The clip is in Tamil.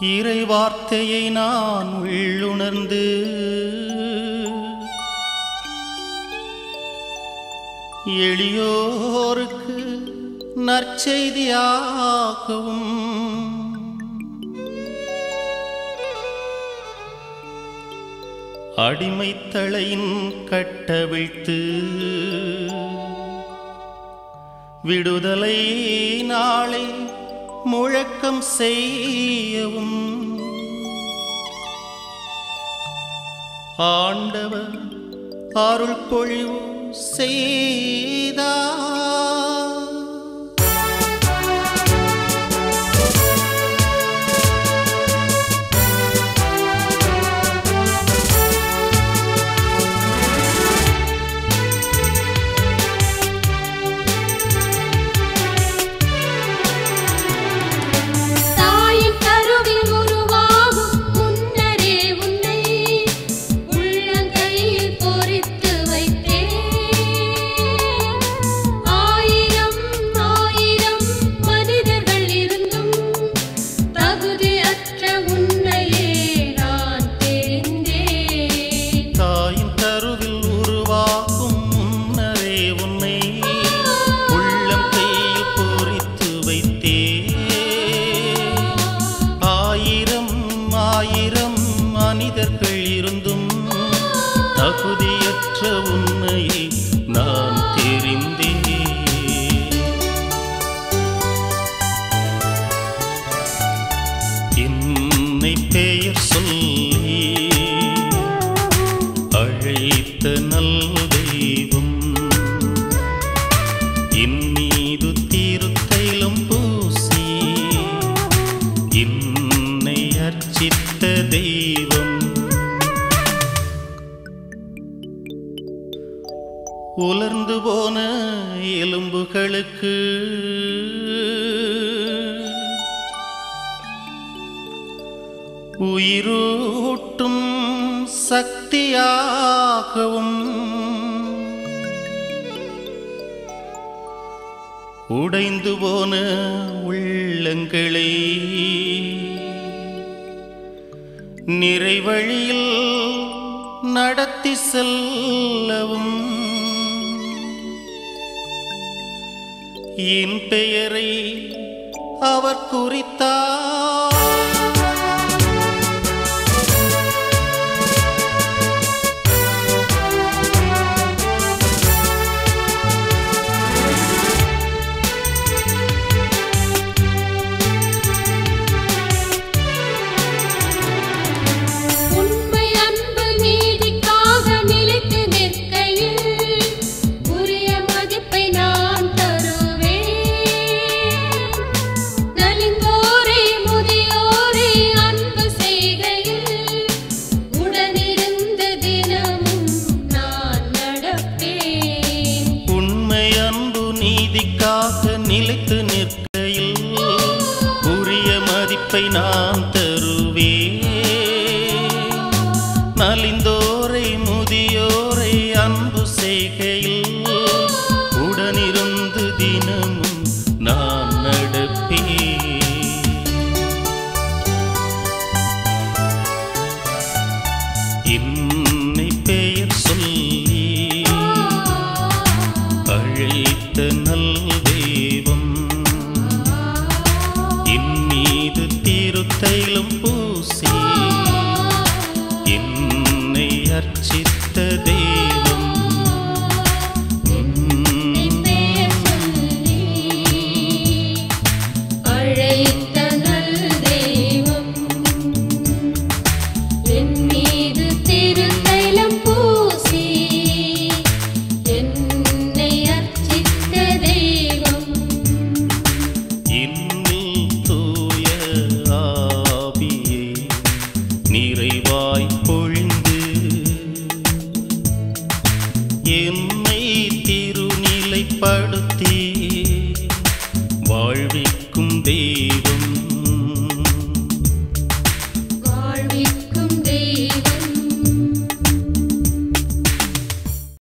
இறை வார்த்தையை நான் உள்ளுணர்ந்து எளியோருக்கு நற்செய்தியாகவும் அடிமைத்தளையின் கட்டவிழ்த்து விடுதலை நாளை முழக்கம் செய்யவும் ஆண்டவர் அருள் பொழிவு செய்தார் தாயின் கருவில் உருவாகும் முன்னரே உன்னை உள்ளங்கையில் பொறித்து வைத்தேன் ஆயிரம் ஆயிரம் மனிதர்கள் இருந்தும் தகுதியற்ற உன்னையே நான் தெரிந்தேன் தாயின் கருவில் உருவாகும் முன்னரே உன்னை உள்ளம் கையில் பொறித்து வைத்தே ஆயிரம் ஆயிரம் மனிதர்கள் இருந்தும் தகுதியற்ற உன்னையை நான் தெரிந்தேன் என்னை பெயர் சொல்லி அழைத்த நல் தெய்வம் என் மீது தீர்த்தைலம் பூசி என்னை அர்ச்சித்த தெய்வம் உலர்ந்து போன எலும்புகளுக்கு உயிரூட்டும் சக்தியாகவும் உடைந்து போன உள்ளங்களை நிறைவழியில் நடத்தி செல்லவும் என் பெயரை அவர் குறித்தார் உண்மை அன்பு நீதிக்காக நிலைத்து நிற்கையில் உரிய மதிப்பை நான் தருவேன் நலிந்தோரை முதியோரை அன்பு செய்கையில் உடனிருந்து தினமும் நான் நடப்பேன் உண்மை அன்பு நீதிக்காக நிலைத்து நிற்கையில் உரிய மதிப்பை நான் தருவேன் நலிந்தோரை முதியோரை அன்பு செய்கையில் உடனிருந்து தினமும் நான் நடப்பேன் என்னை பெயர் சொல்லி அழைத்த நல் தெய்வம் என் மீது திருத்தைலம் பூசி என்னை அர்ச்சித்த தெய்வம் பெயர் சொல்லி அழைத்த நல் தெய்வம் என் மீது திருத்தைலம் பூசி என்னை அர்ச்சித்த தெய்வம் இன்னில் தூய ஆவியை நிறைவாய் பொழிந்து என்னை திருநிலைப்படுத்தி வாழ்விக்கும் தெய்வம்